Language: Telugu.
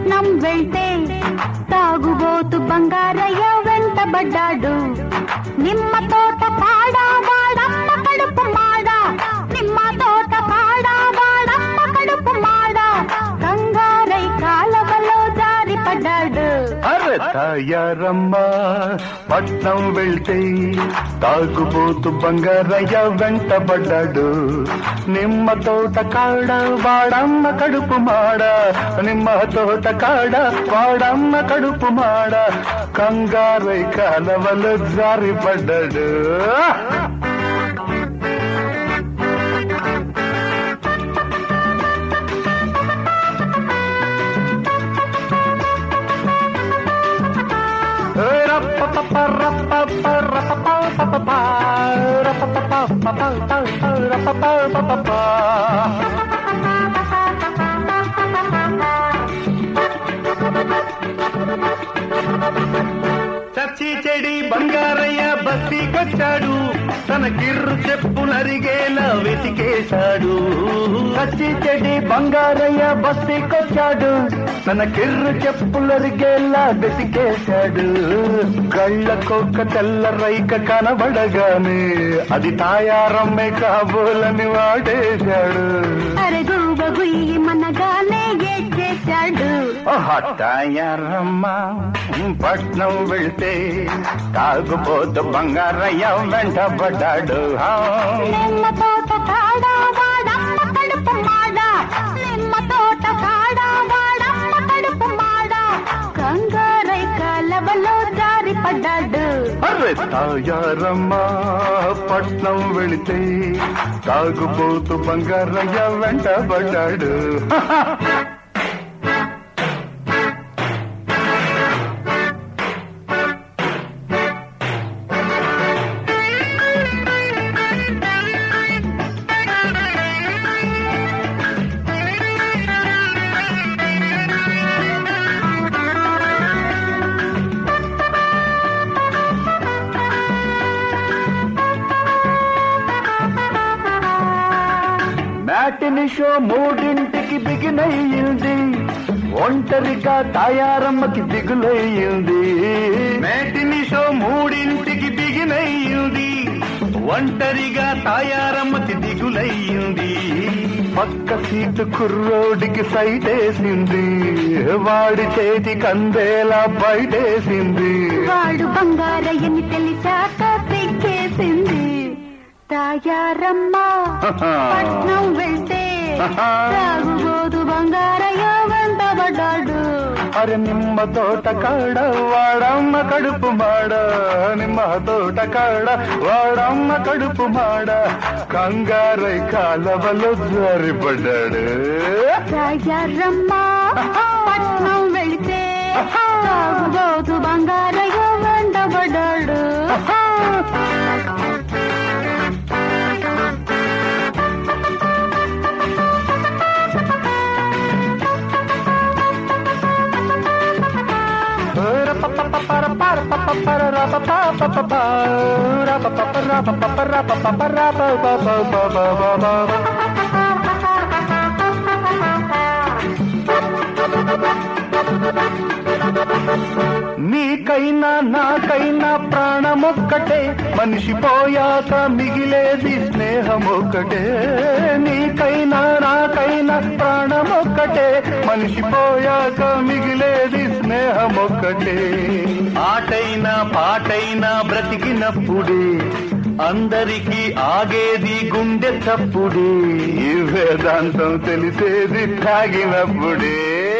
పట్నం వెళ్తే తాగుబోతు బంగారయ్య వెంటబడ్డాడు నిమ్మ తోట పాడా వాడమ్మ కడుపు మాడ నిమ్మ తోట పాడా వాడమ్మ కడుపు మాడ కంగారై కాలవలో జారి పడ్డాడు అరే తాయారమ్మ పట్నం వెళ్తే తాగుబోతు బంగారయ్య వెంటబడ్డాడు నిమ్మ తోట కాడ వాడమ్మ కడుపు మాడ నిమ్మ తోట కాడ వాడమ్మ కడుపు మాడ కంగారై కాలవలు జారి పడ్డాడు చచ్చి చెడి బంగారయ్య బస్తీకొచ్చాడు తన కిర్రు చెప్పు నరిగేలా వెతికేశాడు చచ్చి చెడి బంగారయ్య బస్తీకొచ్చాడు తన కిర్రు చెప్పు నరిగేలా వెతికేశాడు కళ్ళకొక్క తెల్ల రైక కనబడగానే అది తాయారమ్మే కాబోలని వాడేశాడు అరగూబ గుయ్యి మనగానే ఏడ్చేశాడు తాయారమ్మ పట్నం వెళ్తే తాగుబోతు బంగారయ్య వెంటబడ్డాడు నిమ్మ తోట కాడ వాడమ్మ కడుపు మాడ నిమ్మ తోట కాడ వాడమ్మ కడుపు మాడ కంగారై కాలవలో జారి పడ్డాడు అరే తాయారమ్మ పట్నం వెళితే తాగుబోతు బంగారయ్య వెంటబడ్డాడు మ్యాటిని షో మూడింటికి బిగినయ్యింది ఒంటరిగా తాయారమ్మకి దిగులయ్యింది మ్యాటిని షో మూడింటికి బిగినయ్యింది ఒంటరిగా తాయారమ్మకి దిగులయ్యింది పక్క సీటు కుర్రోడికి సైటేసింది వాడి చేతి కందేలా బయటేసింది వాడు బంగారయ్యని తెలిసాక పెక్కేసింది తాయారమ్మ పట్నం వెళ్తే తాగుబోదు బంగారయ్య వెంటబడ్డాడు అరే నిమ్మ తోట కాడ వాడమ్మ కడుపు మాడ నిమ్మ తోట కాడ వాడమ్మ కడుపు మాడ కంగారై కాలవలో జారిపడ్డాడు తాయారమ్మ పట్నం వెళ్తే తాగుబోదు బంగారయ్య వెంటబడ్డాడు నీకైనా నాకైనా ప్రాణమొక్కటే మనిషి పోయాక మిగిలేది స్నేహమొక్కటే నీకైనా నాకైనా ప్రాణమొక్కటే మనిషి పోయాక మిగిలేది స్నేహమొక్కటే ఆటైనా పాటైనా బ్రతికినప్పుడే అందరికీ ఆగేది గుండె చప్పుడే ఈ వేదాంతం తెలిసేది తాగినప్పుడే